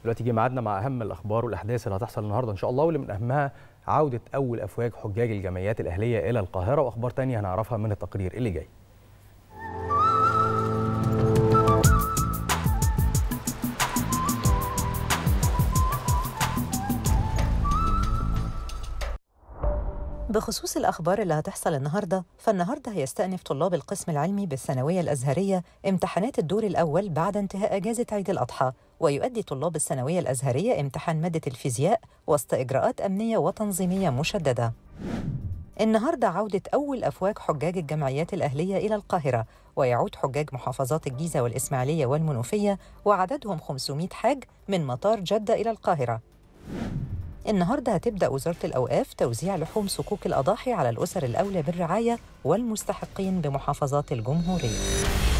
دلوقتي جه ميعادنا مع اهم الاخبار والاحداث اللي هتحصل النهارده ان شاء الله واللي من اهمها عوده اول افواج حجاج الجمعيات الاهليه الى القاهره واخبار تانية هنعرفها من التقرير اللي جاي بخصوص الأخبار اللي هتحصل النهاردة فالنهاردة هيستأنف طلاب القسم العلمي بالثانوية الأزهرية امتحانات الدور الأول بعد انتهاء أجازة عيد الأضحى ويؤدي طلاب الثانوية الأزهرية امتحان مادة الفيزياء وسط إجراءات أمنية وتنظيمية مشددة النهارده عودة أول أفواج حجاج الجمعيات الأهلية إلى القاهرة ويعود حجاج محافظات الجيزة والإسماعيلية والمنوفية وعددهم 500 حاج من مطار جدة إلى القاهرة النهارده هتبدأ وزارة الأوقاف توزيع لحوم صكوك الأضاحي على الأسر الأولى بالرعاية والمستحقين بمحافظات الجمهورية